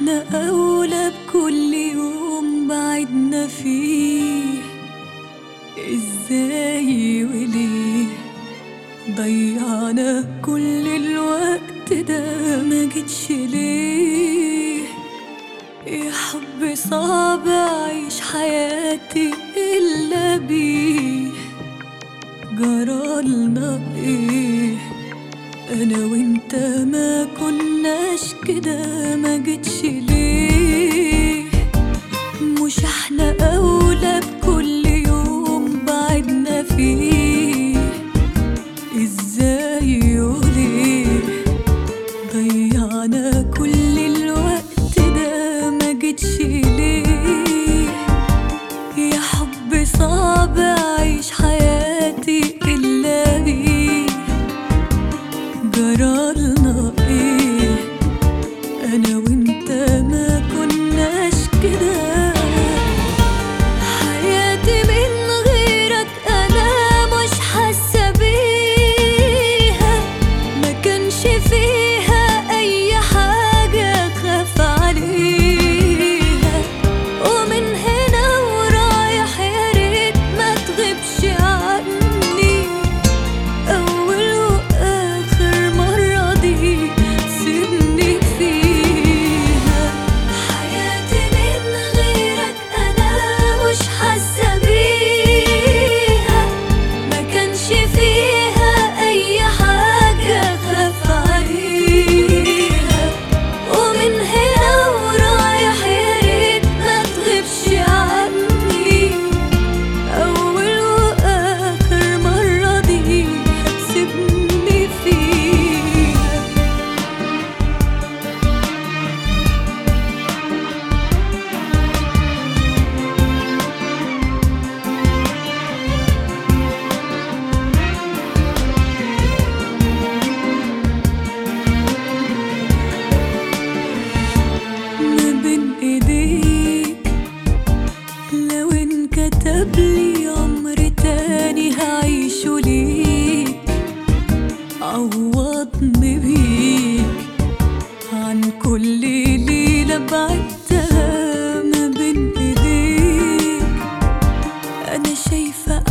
احنا أولى بكل يوم بعدنا فيه ازاي وليه ضيعنا كل الوقت ده ما جيتش ليه يا حب صعب أعيش حياتي إلا بيه جرالنا إيه أنا وإنت ما كناش كده ما جيتش ليه مش احنا أولى بكل يوم بعدنا فيه ازاي وليه ضيعنا كل الوقت ده ما جيتش ليه يا حب صعب أعيش حياتي إلا بيه جرالنا إيه أنا وإنت ما كناش كده حياتي من غيرك أنا مش حاسة بيها ما كانش فيها أي حاجة خاف عليها ومن هنا ورايح يا ريت ما تغيبش عني أول وآخر مرة دي سيبني فيها حياتي من غيرك أنا مش حاسة بيها ما كانش فيها أي حاجة خاف عليها ومن هنا ورايح يا ريت ما تغيبش عني أول وآخر مرة دي هتسيبني فيها ما بين ايديك لو انكتب لي عمر تاني هعيشه ليك عوضني بيك عن كل ليلة بعدتها ما بين ايديك انا شايفة